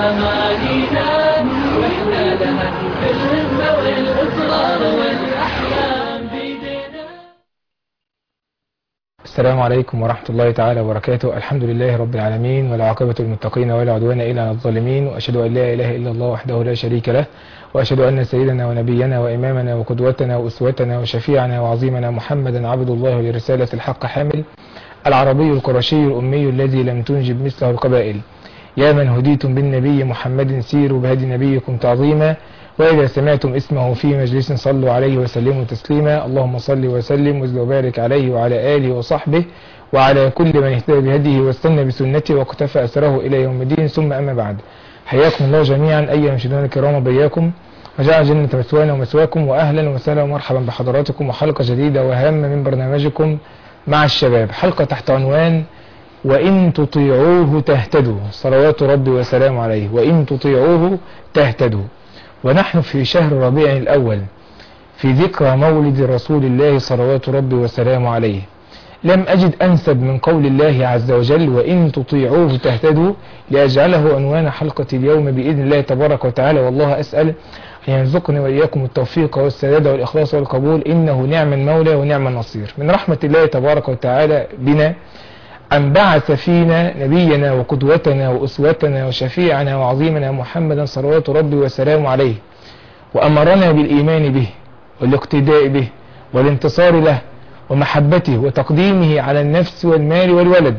أمانينا وإحنا لها بالهمة والإصرار والأحلام بيدنا السلام عليكم ورحمة الله تعالى وبركاته الحمد لله رب العالمين والعاقبة للمتقين ولا عدوان إلا على الظالمين وأشهد أن لا إله إلا الله وحده لا شريك له وأشهد أن سيدنا ونبينا وإمامنا وقدوتنا وأسوتنا وشفيعنا وعظيمنا محمدا عبد الله لرسالة الحق حامل العربي القرشي الأمي الذي لم تنجب مثله القبائل يا من هديتم بالنبي محمد سيروا بهدي نبيكم تعظيما وإذا سمعتم اسمه في مجلس صلوا عليه وسلموا تسليما اللهم صل وسلم وزد وبارك عليه وعلى آله وصحبه وعلى كل من اهتدى بهديه واستنى بسنته واقتفى أثره إلى يوم الدين ثم أما بعد حياكم الله جميعا أيها المشاهدون الكرام بياكم وجعل جنة مثوانا ومثواكم وأهلا وسهلا ومرحبا بحضراتكم وحلقة جديدة وهامة من برنامجكم مع الشباب حلقة تحت عنوان وإن تطيعوه تهتدوا صلوات ربي وسلام عليه وإن تطيعوه تهتدوا ونحن في شهر ربيع الأول في ذكرى مولد رسول الله صلوات ربي وسلام عليه لم أجد أنسب من قول الله عز وجل وإن تطيعوه تهتدوا لأجعله عنوان حلقة اليوم بإذن الله تبارك وتعالى والله أسأل أن يرزقني وإياكم التوفيق والسداد والإخلاص والقبول إنه نعم المولى ونعم النصير من رحمة الله تبارك وتعالى بنا أن بعث فينا نبينا وقدوتنا وأسوتنا وشفيعنا وعظيمنا محمدا صلوات ربي وسلامه عليه وأمرنا بالإيمان به والاقتداء به والانتصار له ومحبته وتقديمه على النفس والمال والولد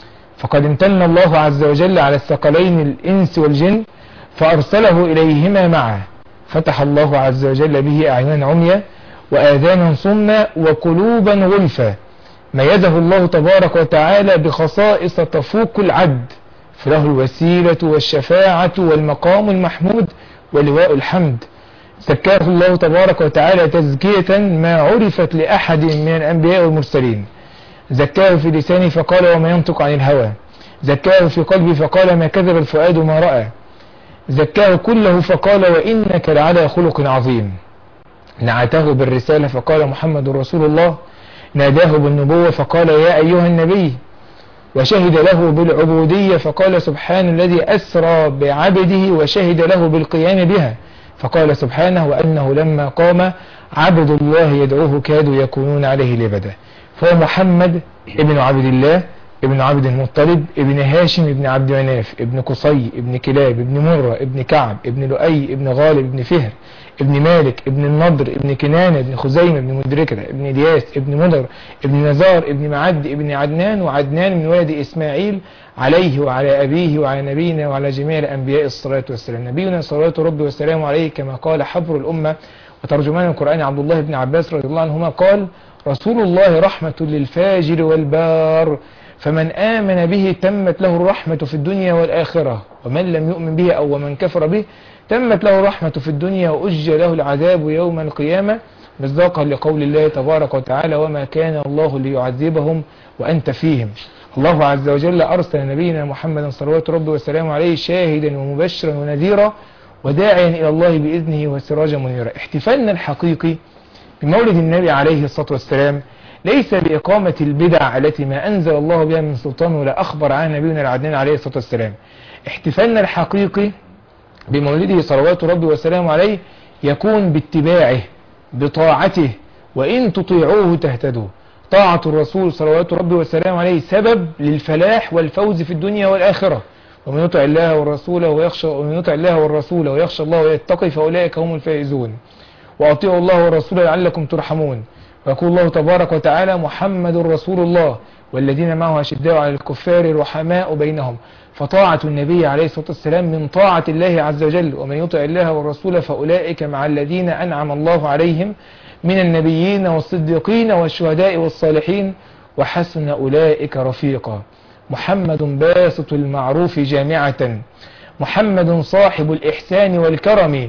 فقد امتن الله عز وجل على الثقلين الإنس والجن فأرسله إليهما معه فتح الله عز وجل به أعينا عميا وآذانا صما وقلوبا غلفا ميزه الله تبارك وتعالى بخصائص تفوق العد فله الوسيلة والشفاعة والمقام المحمود ولواء الحمد زكاه الله تبارك وتعالى تزكية ما عرفت لأحد من الأنبياء والمرسلين زكاه في لسانه فقال وما ينطق عن الهوى زكاه في قلبه فقال ما كذب الفؤاد ما رأى زكاه كله فقال وإنك لعلى خلق عظيم نعته بالرسالة فقال محمد رسول الله ناداه بالنبوة فقال يا أيها النبي وشهد له بالعبودية فقال سبحان الذي أسرى بعبده وشهد له بالقيام بها فقال سبحانه وأنه لما قام عبد الله يدعوه كادوا يكونون عليه لبدا فهو محمد ابن عبد الله ابن عبد المطلب ابن هاشم ابن عبد مناف ابن قصي ابن كلاب ابن مرة ابن كعب ابن لؤي ابن غالب ابن فهر ابن مالك ابن النضر ابن كنانة ابن خزيمة ابن مدركة ابن الياس ابن مدر ابن نزار ابن معد ابن عدنان وعدنان من ولد إسماعيل عليه وعلى أبيه وعلى نبينا وعلى جميع الأنبياء الصلاة والسلام نبينا صلاة ربي والسلام عليه كما قال حبر الأمة وترجمان القرآن عبد الله بن عباس رضي الله عنهما قال رسول الله رحمة للفاجر والبار فمن آمن به تمت له الرحمة في الدنيا والآخرة ومن لم يؤمن به أو من كفر به تمت له الرحمة في الدنيا وأجل له العذاب يوم القيامة مصداقا لقول الله تبارك وتعالى وما كان الله ليعذبهم وأنت فيهم الله عز وجل أرسل نبينا محمدا صلوات ربي وسلامه عليه شاهدا ومبشرا ونذيرا وداعيا إلى الله بإذنه وسراجا منيرا احتفالنا الحقيقي بمولد النبي عليه الصلاة والسلام ليس بإقامة البدع التي ما أنزل الله بها من سلطان ولا أخبر عنها نبينا العدنان عليه الصلاة والسلام احتفالنا الحقيقي بمولده صلوات ربي وسلامه عليه يكون باتباعه بطاعته وإن تطيعوه تهتدوا طاعة الرسول صلوات ربي وسلامه عليه سبب للفلاح والفوز في الدنيا والآخرة ومن يطع الله والرسول ويخشى ومن يطع الله والرسول ويخشى الله ويتقي فأولئك هم الفائزون وأطيعوا الله والرسول لعلكم ترحمون ويقول الله تبارك وتعالى محمد رسول الله والذين معه أشداء على الكفار رحماء بينهم فطاعة النبي عليه الصلاة والسلام من طاعة الله عز وجل ومن يطع الله والرسول فأولئك مع الذين أنعم الله عليهم من النبيين والصديقين والشهداء والصالحين وحسن أولئك رفيقا محمد باسط المعروف جامعة محمد صاحب الإحسان والكرم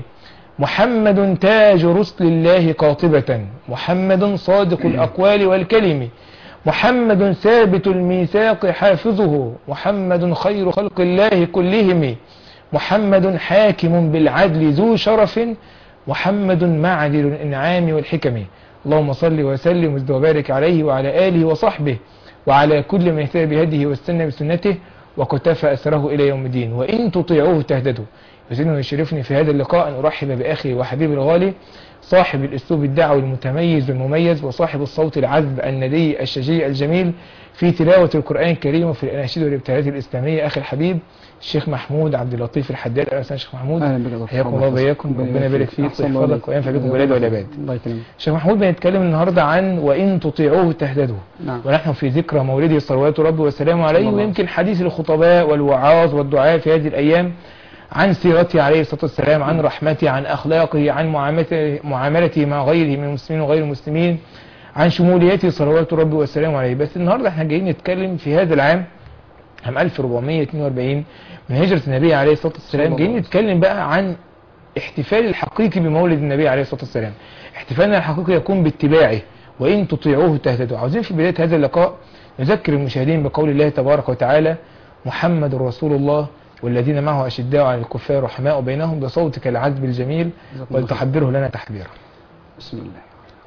محمد تاج رسل الله قاطبة محمد صادق الأقوال والكلم محمد ثابت الميثاق حافظه محمد خير خلق الله كلهم محمد حاكم بالعدل ذو شرف محمد معدل الإنعام والحكم اللهم صل وسلم وزد وبارك عليه وعلى آله وصحبه وعلى كل من اهتدى بهديه واستنى بسنته وقتفى أثره إلى يوم الدين وإن تطيعوه تهتدوا يسعدني ويشرفني في هذا اللقاء أن أرحب بأخي وحبيبي الغالي صاحب الأسلوب الدعوي المتميز والمميز وصاحب الصوت العذب الندي الشجي الجميل في تلاوة القرآن الكريم وفي الأناشيد والابتهالات الإسلامية أخي الحبيب الشيخ محمود عبد اللطيف الحداد أهلا وسهلا شيخ محمود اهلا بك يا دكتور. حياكم الله وبياكم ربنا يبارك فيك أحسن الله ويحفظك عليك. وينفع بكم البلاد والعباد الله يكرمك شيخ محمود بنتكلم النهارده عن وإن تطيعوه تهتدوا نعم ونحن في ذكرى مولده صلوات ربي وسلامه عليه صلى الله عليه ويمكن حديث الخطباء والوعاظ والدعاء في هذه الأيام عن سيرته عليه الصلاة والسلام عن رحمته عن أخلاقه عن معاملته, معاملته مع غيره من المسلمين وغير المسلمين عن شموليته صلوات ربي وسلامه عليه بس النهاردة احنا جايين نتكلم في هذا العام عام 1442 من هجرة النبي عليه الصلاة والسلام صلى جايين الله نتكلم بقى عن احتفال الحقيقي بمولد النبي عليه الصلاة والسلام احتفالنا الحقيقي يكون باتباعه وإن تطيعوه تهتدوا عاوزين في بداية هذا اللقاء نذكر المشاهدين بقول الله تبارك وتعالى محمد رسول الله والذين معه أشداء على الكفار رحماء بينهم بصوتك العذب الجميل جزاكم الله خير. ولتحبره لنا تحبيرا بسم الله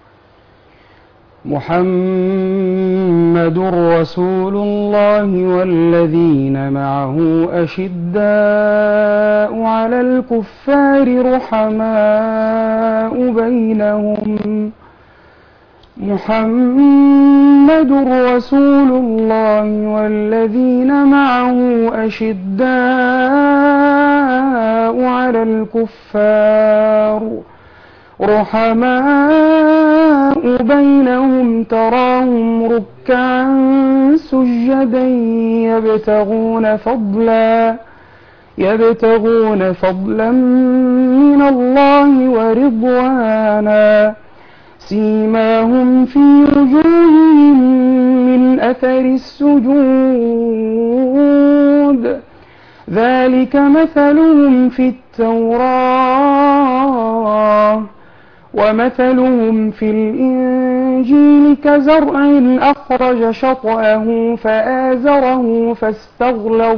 محمد رسول الله والذين معه أشداء على الكفار رحماء بينهم محمد رسول الله والذين معه أشداء على الكفار رحماء بينهم تراهم ركعا سجدا يبتغون فضلا يبتغون فضلا من الله ورضوانا سيماهم في وجوههم من أثر السجود ذلك مثلهم في التوراة ومثلهم في الإنجيل كزرع أخرج شطأه فآزره فاستغلظ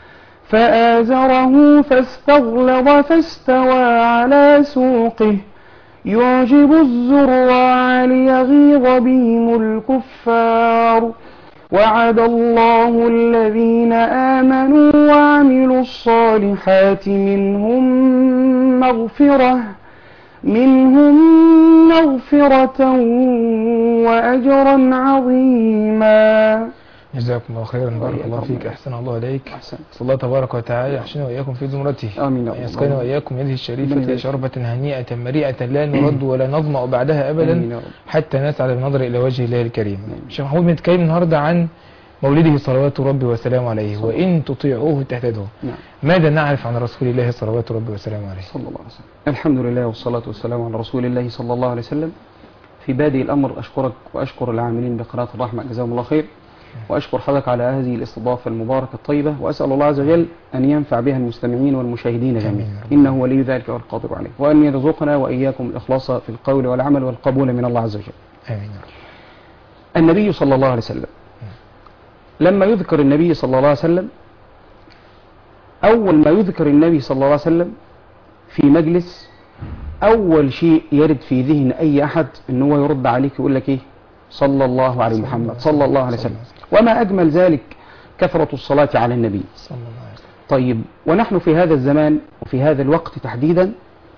فآزره فاستغلظ فاستوى على سوقه يعجب الزراع ليغيظ بهم الكفار وعد الله الذين آمنوا وعملوا الصالحات منهم مغفرة منهم مغفرة وأجرا عظيما جزاكم الله خيرا بارك وإياكم الله فيك الله. أحسن الله إليك أحسن صلى الله تبارك وتعالى يحشنا وإياكم في زمرته آمين يا أن رب. يسقينا وإياكم يده ربنا الشريفة يبارك. شربة هنيئة مريئة لا نرد ولا نظمأ بعدها آمين أبدا يا رب. حتى نسعد بالنظر إلى وجه الله الكريم آمين. شيخ محمود بنتكلم النهاردة عن مولده صلوات ربي وسلامه عليه صلى وإن تطيعوه تهتدوا نعم ماذا نعرف عن رسول الله صلوات ربي وسلامه عليه صلى الله عليه وسلم الحمد لله والصلاة والسلام على رسول الله صلى الله عليه وسلم في بادئ الأمر أشكرك وأشكر العاملين بقناة الرحمة جزاهم الله خير وأشكر حضرتك على هذه الاستضافة المباركة الطيبة وأسأل الله عز وجل أن ينفع بها المستمعين والمشاهدين آمين جميعا يا رب. إنه ولي ذلك والقادر عليه وأن يرزقنا وإياكم الإخلاص في القول والعمل والقبول من الله عز وجل آمين يا رب النبي صلى الله عليه وسلم لما يذكر النبي صلى الله عليه وسلم أول ما يذكر النبي صلى الله عليه وسلم في مجلس أول شيء يرد في ذهن أي أحد إن هو يرد عليك يقول لك إيه صلى الله عليه محمد صلى الله عليه وسلم وما أجمل ذلك كثرة الصلاة على النبي صلى الله عليه وسلم طيب ونحن في هذا الزمان وفي هذا الوقت تحديدا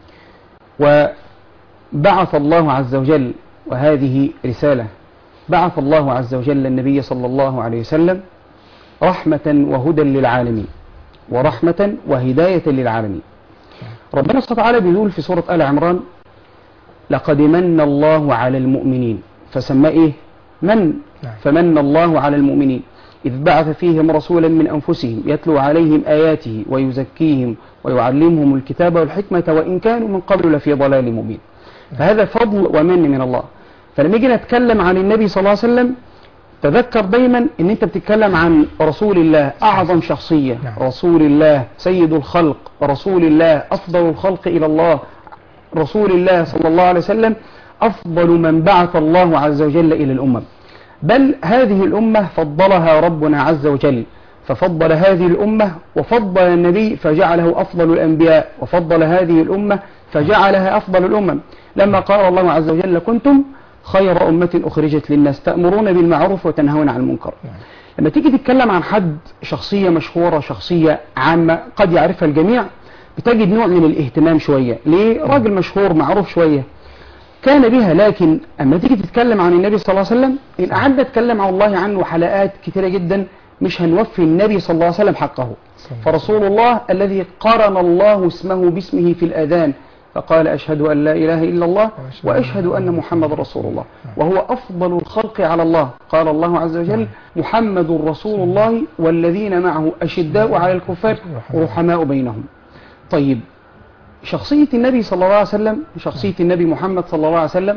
وبعث الله عز وجل وهذه رسالة بعث الله عز وجل النبي صلى الله عليه وسلم رحمة وهدى للعالمين ورحمة وهداية للعالمين ربنا سبحانه وتعالى بيقول في سورة آل عمران لقد من الله على المؤمنين فسمى إيه من نعم. فمن الله على المؤمنين إذ بعث فيهم رسولا من أنفسهم يتلو عليهم آياته ويزكيهم ويعلمهم الكتاب والحكمة وإن كانوا من قبل لفي ضلال مبين فهذا فضل ومن من الله فلما يجي نتكلم عن النبي صلى الله عليه وسلم تذكر دايما ان انت بتتكلم عن رسول الله اعظم شخصية نعم. رسول الله سيد الخلق رسول الله افضل الخلق الى الله رسول الله صلى الله عليه وسلم افضل من بعث الله عز وجل الى الامم بل هذه الامة فضلها ربنا عز وجل ففضل هذه الامة وفضل النبي فجعله افضل الانبياء وفضل هذه الامة فجعلها افضل الامم لما قال الله عز وجل كنتم خير أمة أخرجت للناس تأمرون بالمعروف وتنهون عن المنكر نعم. لما تيجي تتكلم عن حد شخصية مشهورة شخصية عامة قد يعرفها الجميع بتجد نوع من الاهتمام شوية ليه راجل مشهور معروف شوية كان بها لكن اما تيجي تتكلم عن النبي صلى الله عليه وسلم ان قعدنا نتكلم عن الله عنه حلقات كتيرة جدا مش هنوفي النبي صلى الله عليه وسلم حقه صلى الله فرسول الله الذي قرن الله اسمه باسمه في الأذان فقال أشهد أن لا إله إلا الله وأشهد أن محمد رسول الله وهو أفضل الخلق على الله قال الله عز وجل محمد رسول الله والذين معه أشداء على الكفار رحماء بينهم طيب شخصية النبي صلى الله عليه وسلم شخصية النبي محمد صلى الله عليه وسلم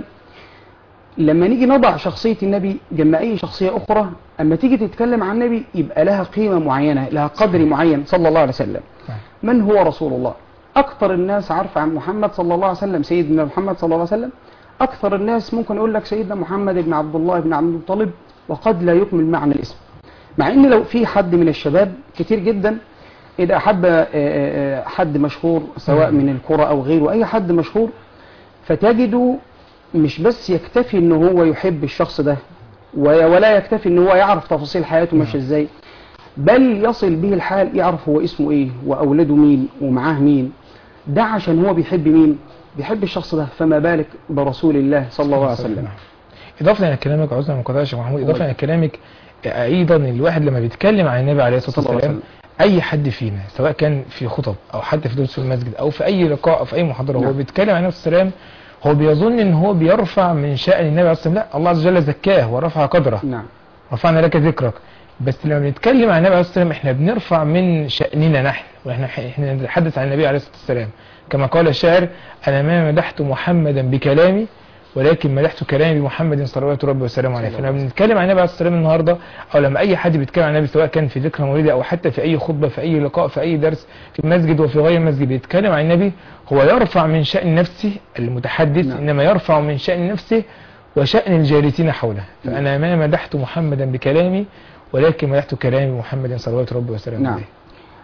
لما نيجي نضع شخصية النبي جنب أي شخصية أخرى أما تيجي تتكلم عن النبي يبقى لها قيمة معينة لها قدر معين صلى الله عليه وسلم من هو رسول الله أكثر الناس عارفة عن محمد صلى الله عليه وسلم سيدنا محمد صلى الله عليه وسلم أكثر الناس ممكن يقول لك سيدنا محمد بن عبد الله بن عبد المطلب وقد لا يكمل معنى الاسم مع ان لو في حد من الشباب كتير جدا اذا احب آه، آه، حد مشهور سواء من الكرة او غيره اي حد مشهور فتجده مش بس يكتفي ان هو يحب الشخص ده و- ولا يكتفي ان هو يعرف تفاصيل حياته ماشيه ازاي بل يصل به الحال يعرف هو اسمه ايه واولاده مين ومعاه مين ده عشان هو بيحب مين بيحب الشخص ده فما بالك برسول الله صلى الله عليه وسلم إضافة إلى كلامك عذرا مقاطعة يا شيخ محمود إضافة إلى كلامك أيضا الواحد لما بيتكلم عن النبي عليه الصلاة صلى الله عليه والسلام أي حد فينا سواء كان في خطب أو حتى في دروس في المسجد أو في أي لقاء أو في أي محاضرة هو نعم. بيتكلم عن النبي صلى الله عليه وسلم هو بيظن إن هو بيرفع من شأن النبي عليه الصلاة والسلام لا الله عز وجل زكاه ورفع قدره نعم رفعنا لك ذكرك بس لما بنتكلم عن النبي عليه الصلاه والسلام احنا بنرفع من شأننا نحن واحنا احنا نتحدث عن النبي عليه الصلاه والسلام كما قال الشاعر انا ما مدحت محمدا بكلامي ولكن مدحت كلامي بمحمد صلوات ربي وسلامه عليه صلى الله فلما بنتكلم عن النبي عليه الصلاه والسلام النهارده او لما اي حد بيتكلم عن النبي سواء كان في ذكرى مولده او حتى في اي خطبه في اي لقاء في اي درس في مسجد وفي غير مسجد بيتكلم عن النبي هو يرفع من شأن نفسه المتحدث نعم. انما يرفع من شأن نفسه وشأن الجالسين حوله فأنا ما مدحت محمدا بكلامي ولكن مدحت كلامي محمد صلوات ربي وسلامه نعم. عليه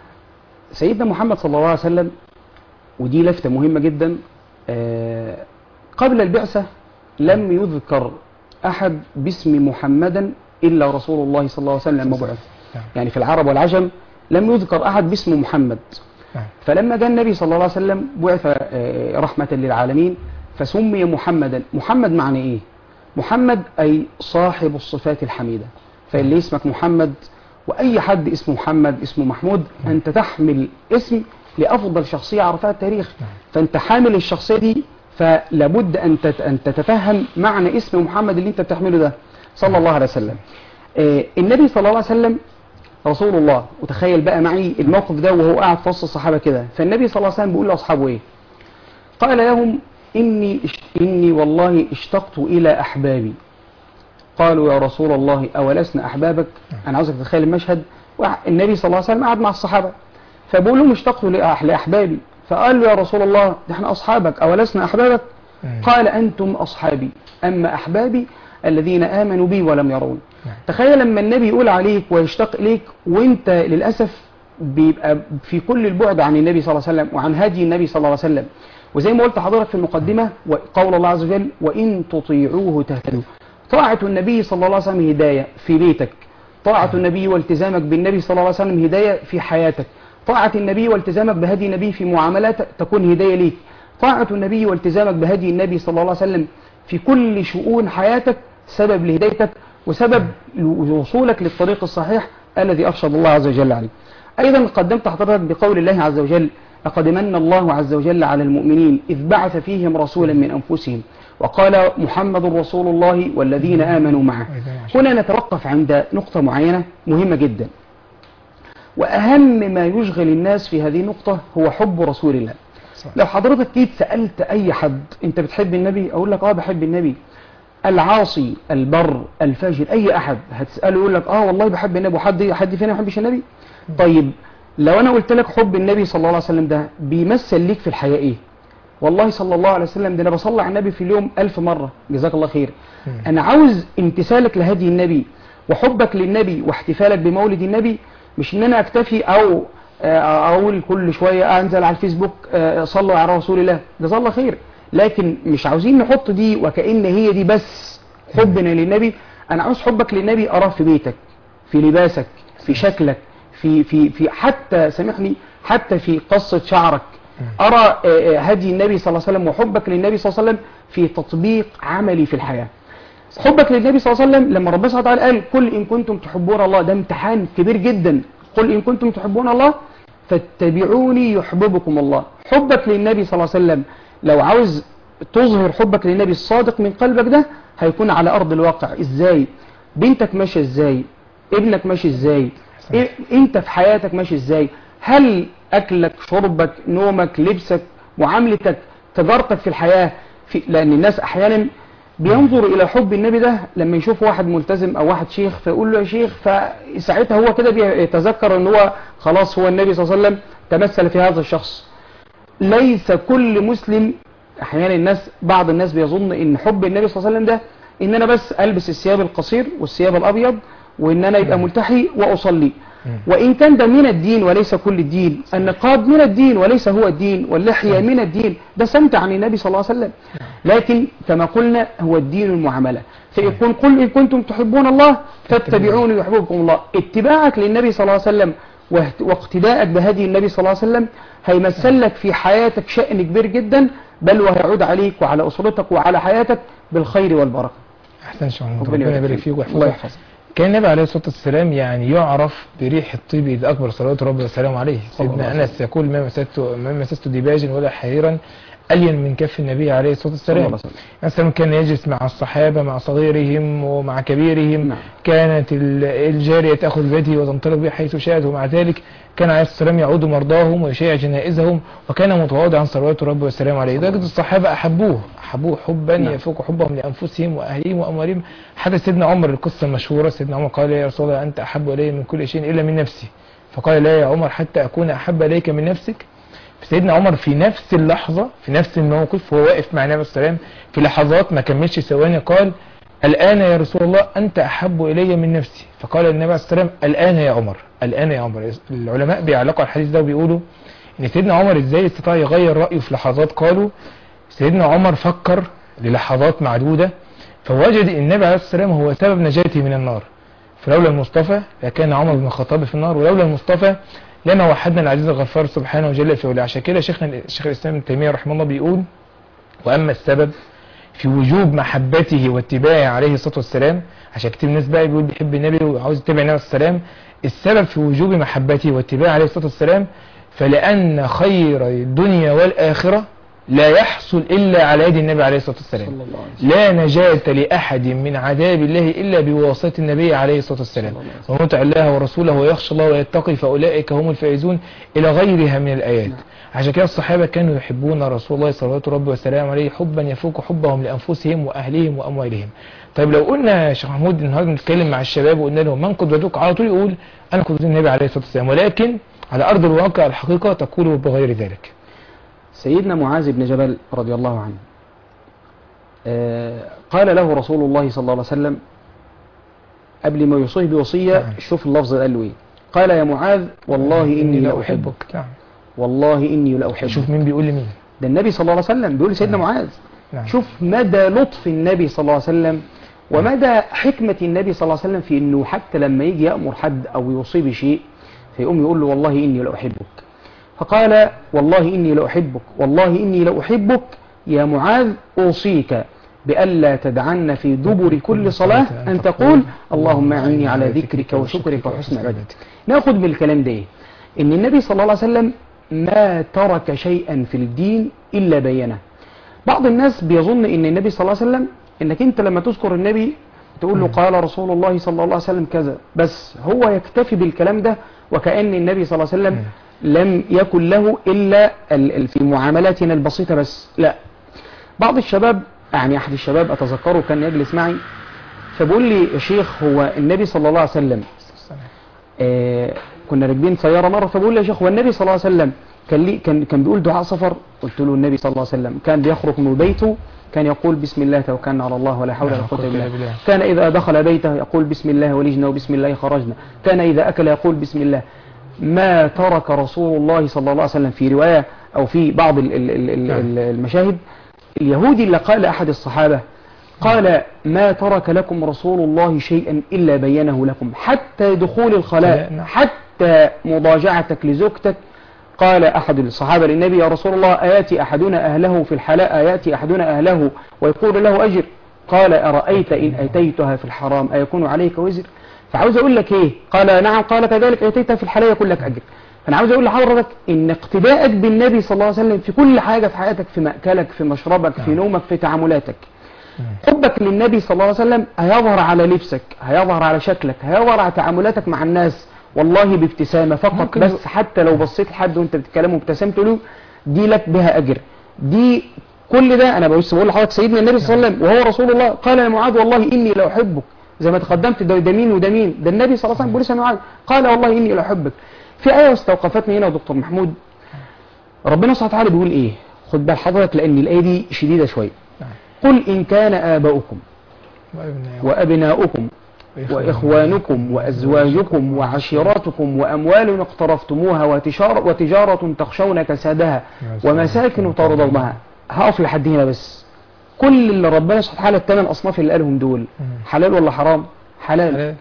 سيدنا محمد صلى الله عليه وسلم ودي لفتة مهمة جدا آه، قبل البعثة لم يذكر أحد باسم محمدا إلا رسول الله صلى الله عليه وسلم لما بعث نعم. يعني في العرب والعجم لم يذكر أحد باسم محمد نعم. فلما جاء النبي صلى الله عليه وسلم بعث آه، رحمة للعالمين فسمي محمدا محمد معنى إيه محمد أي صاحب الصفات الحميدة فاللي اسمك محمد وأي حد اسمه محمد اسمه محمود أنت تحمل اسم لأفضل شخصية عرفها التاريخ فأنت حامل الشخصية دي فلابد أن تت- أن تتفهم معنى اسم محمد اللي أنت بتحمله ده صلى الله عليه وسلم آه، النبي صلى الله عليه وسلم رسول الله وتخيل بقى معي الموقف ده وهو قاعد في وسط الصحابة كده فالنبي صلى الله عليه وسلم بيقول لأصحابه إيه قال لهم إني, إني والله اشتقت إلى أحبابي قالوا يا رسول الله أولسنا أحبابك أنا عاوزك تتخيل المشهد وع- النبي صلى الله عليه وسلم قعد مع الصحابة فبقول لهم اشتقت لأح- لأحبابي فقال له يا رسول الله ده احنا أصحابك أولسنا أحبابك مم. قال أنتم أصحابي أما أحبابي الذين آمنوا بي ولم يرون نعم. تخيل لما النبي يقول عليك ويشتاق إليك وانت للأسف بيبقى في كل البعد عن النبي صلى الله عليه وسلم وعن هدي النبي صلى الله عليه وسلم وزي ما قلت حضرتك في المقدمة وقول الله عز وجل وإن تطيعوه تهتدوا طاعة النبي صلى الله عليه وسلم هداية في بيتك طاعة النبي والتزامك بالنبي صلى الله عليه وسلم هداية في حياتك طاعة النبي والتزامك بهدي النبي في معاملاتك تكون هداية ليك طاعة النبي والتزامك بهدي النبي صلى الله عليه وسلم في كل شؤون حياتك سبب لهدايتك وسبب لوصولك للطريق الصحيح الذي أرشد الله عز وجل عليه أيضا قدمت حضرتك بقول الله عز وجل لقد من الله عز وجل على المؤمنين إذ بعث فيهم رسولا من أنفسهم وقال محمد رسول الله والذين آمنوا معه هنا نتوقف عند نقطة معينة مهمة جدا وأهم ما يشغل الناس في هذه النقطة هو حب رسول الله صح. لو حضرتك جيت سألت أي حد أنت بتحب النبي أقول لك آه بحب النبي العاصي البر الفاجر أي أحد هتسأله يقول لك آه والله بحب النبي وحد حد فينا ما يحبش النبي طيب لو أنا قلت لك حب النبي صلى الله عليه وسلم ده بيمثل ليك في الحياة إيه والله صلى الله عليه وسلم ده أنا بصلي على النبي في اليوم ألف مرة جزاك الله خير مم. أنا عاوز امتثالك لهدي النبي وحبك للنبي واحتفالك بمولد النبي مش ان انا اكتفي او آه، اقول كل شوية انزل على الفيسبوك آه، صلوا على رسول الله جزاه الله خير لكن مش عاوزين نحط دي وكأن هي دي بس حبنا للنبي انا عاوز حبك للنبي اراه في بيتك في لباسك في شكلك في في في حتى سامحني حتى في قصة شعرك ارى آه، آه، هدي النبي صلى الله عليه وسلم وحبك للنبي صلى الله عليه وسلم في تطبيق عملي في الحياة حبك للنبي صلى الله عليه وسلم لما ربنا سبحانه وتعالى قال قل ان كنتم تحبون الله ده امتحان كبير جدا قل ان كنتم تحبون الله فاتبعوني يحببكم الله حبك للنبي صلى الله عليه وسلم لو عاوز تظهر حبك للنبي الصادق من قلبك ده هيكون على ارض الواقع ازاي بنتك ماشيه ازاي ابنك ماشي ازاي إيه انت في حياتك ماشي ازاي هل اكلك شربك نومك لبسك معاملتك تجارتك في الحياة في لان الناس احيانا بينظر الى حب النبي ده لما يشوف واحد ملتزم او واحد شيخ فيقول له يا شيخ فساعتها هو كده بيتذكر ان هو خلاص هو النبي صلى الله عليه وسلم تمثل في هذا الشخص ليس كل مسلم احيانا الناس بعض الناس بيظن ان حب النبي صلى الله عليه وسلم ده ان انا بس البس الثياب القصير والثياب الابيض وان انا يبقى ملتحي واصلي وان كان ده من الدين وليس كل الدين النقاب من الدين وليس هو الدين واللحية من الدين ده سمت عن النبي صلى الله عليه وسلم لكن كما قلنا هو الدين المعاملة فيقول قل إن كنتم تحبون الله فاتبعوني يحببكم الله اتباعك للنبي صلى الله عليه وسلم واهت- واقتداءك بهدي النبي صلى الله عليه وسلم هيمثل لك في حياتك شأن كبير جدا بل وهيعود عليك وعلى أسرتك وعلى حياتك بالخير والبركة احسن شيء محمود ربنا ربنا يبارك يبارك فيك. فيك الله ويحفظك يحفظك كان النبي عليه الصلاه والسلام يعني يعرف بريح الطيب اذا اكبر صلوات ربي وسلامه عليه صلى الله سيدنا عليه انس يقول ما مسست ما مسست ديباجا ولا حريرا الين من كف النبي عليه الصلاه صلى الله والسلام عليه وسلم مثلا كان يجلس مع الصحابه مع صغيرهم ومع كبيرهم نعم. كانت ال- الجاريه تاخذ بيده وتنطلق به حيث شاءت ومع ذلك كان عليه الصلاه والسلام يعود مرضاهم ويشيع جنائزهم وكان متواضعا صلوات ربي وسلامه عليه لدرجه الصحابه احبوه احبوه حبا نعم. يفوق حبهم لانفسهم واهليهم واموالهم حتى سيدنا عمر القصه المشهوره سيدنا عمر قال يا رسول الله انت احب الي من كل شيء الا من نفسي فقال لا يا عمر حتى اكون احب اليك من نفسك سيدنا عمر في نفس اللحظة في نفس الموقف وهو واقف مع النبي صلى الله عليه وسلم في لحظات ما كملش ثواني قال الآن يا رسول الله أنت أحب إلي من نفسي فقال النبي عليه الصلاة والسلام الآن يا عمر الآن يا عمر العلماء بيعلقوا على الحديث ده وبيقولوا إن سيدنا عمر إزاي استطاع يغير رأيه في لحظات قالوا سيدنا عمر فكر للحظات معدودة فوجد إن النبي عليه الصلاة والسلام هو سبب نجاته من النار فلولا المصطفى لكان عمر بن الخطاب في النار ولولا المصطفى لما وحدنا العزيز الغفار سبحانه وجل في علاه عشان كده شيخنا شيخ الاسلام ابن تيميه رحمه الله بيقول واما السبب في وجوب محبته واتباعه عليه الصلاه والسلام عشان كتير ناس بقى بيقول بيحب النبي وعاوز يتبع النبي صلى الله عليه وسلم السبب في وجوب محبته واتباعه عليه الصلاه والسلام فلان خير الدنيا والاخره لا يحصل الا على يد النبي عليه الصلاه والسلام صلى الله عليه وسلم لا نجاة لأحد من عذاب الله إلا بواسطة النبي عليه الصلاة والسلام صلى الله عليه ومن يطع الله ورسوله ويخشى الله ويتقي فأولئك هم الفائزون إلى غيرها من الآيات نعم. عشان كده الصحابة كانوا يحبون رسول الله صلى الله عليه وسلم عليه حبا يفوق حبهم لأنفسهم وأهلهم وأموالهم طيب لو قلنا يا شيخ محمود النهارده نتكلم مع الشباب وقلنا لهم من قدوتك على طول يقول أنا قدوة النبي عليه الصلاة والسلام ولكن على أرض الواقع الحقيقة تقول بغير ذلك سيدنا معاذ بن جبل رضي الله عنه آه، قال له رسول الله صلى الله عليه وسلم قبل ما يوصيه بوصية نعم. شوف اللفظ قال له ايه قال يا معاذ والله إني لا أحبك نعم والله إني لا أحبك شوف مين بيقول لمين ده النبي صلى الله عليه وسلم بيقول لسيدنا نعم. معاذ نعم شوف مدى لطف النبي صلى الله عليه وسلم ومدى حكمة النبي صلى الله عليه وسلم في انه حتى لما يجي يأمر حد او يوصي بشيء فيقوم يقول له والله اني لأحبك فقال والله اني لأحبك والله اني لأحبك يا معاذ اوصيك بألا تدعن في دبر كل صلاة أن تقول اللهم أعني على ذكرك وشكرك وحسن عبادتك ناخد من الكلام ده إيه؟ ان النبي صلى الله عليه وسلم ما ترك شيئا في الدين إلا بينه بعض الناس بيظن ان النبي صلى الله عليه وسلم انك انت لما تذكر النبي تقول له مم. قال رسول الله صلى الله عليه وسلم كذا بس هو يكتفي بالكلام ده وكأن النبي صلى الله عليه وسلم لم يكن له إلا ال- ال- في معاملاتنا البسيطة بس لا بعض الشباب يعني أحد الشباب أتذكره كان يجلس معي فبقول لي يا شيخ هو النبي صلى الله عليه وسلم آه كنا راكبين سيارة مرة فبقول له يا شيخ هو النبي صلى الله عليه وسلم كان لي كان كان بيقول دعاء سفر قلت له النبي صلى الله عليه وسلم كان بيخرج من بيته كان يقول بسم الله توكلنا على الله ولا حول ولا قوة الا بالله كان إذا دخل بيته يقول بسم الله ولجنا وبسم الله خرجنا كان إذا أكل يقول بسم الله ما ترك رسول الله صلى الله عليه وسلم في رواية أو في بعض ال- ال- ال- ال- نعم. ال- المشاهد اليهودي اللي قال أحد الصحابة قال ما ترك لكم رسول الله شيئا إلا بينه لكم حتى دخول الخلاء نعم. حتى مضاجعتك لزوجتك قال أحد الصحابة للنبي يا رسول الله آياتي أحدنا أهله في الحلاء آياتي أحدنا أهله ويقول له أجر قال أرأيت إن أتيتها في الحرام أيكون عليك وزر فعاوز أقول لك إيه قال نعم قال كذلك أتيتها في الحلاء يكون لك أجر فأنا عاوز أقول لحضرتك إن اقتداءك بالنبي صلى الله عليه وسلم في كل حاجة في حياتك في مأكلك في مشربك في نعم. نومك في تعاملاتك مم. حبك للنبي صلى الله عليه وسلم هيظهر على لبسك هيظهر على شكلك هيظهر على تعاملاتك مع الناس والله بابتسامة فقط ممكن بس حتى لو بصيت لحد وانت بتتكلم وابتسمت له دي لك بها أجر دي كل ده انا بس بقول لحضرتك سيدنا النبي صلى الله عليه وسلم وهو رسول الله قال يا معاذ والله اني لاحبك زي ما تقدمت ده ده مين وده مين ده النبي صلى الله عليه وسلم بيقول لسه معاذ قال والله اني لاحبك في ايه استوقفتني هنا يا دكتور محمود ربنا سبحانه وتعالى بيقول ايه خد بال حضرتك لان الايه دي شديده شويه نعم. قل ان كان اباؤكم وأبناء- وابناؤكم وإخوانكم وأزواجكم وعشيراتكم وأموال اقترفتموها وتجارة, وتجارة تخشون كسادها ومساكن ترضونها هقف لحد هنا بس كل اللي ربنا سبحانه وتعالى الثمان أصناف اللي قالهم دول مم. حلال ولا حرام حلال حلال.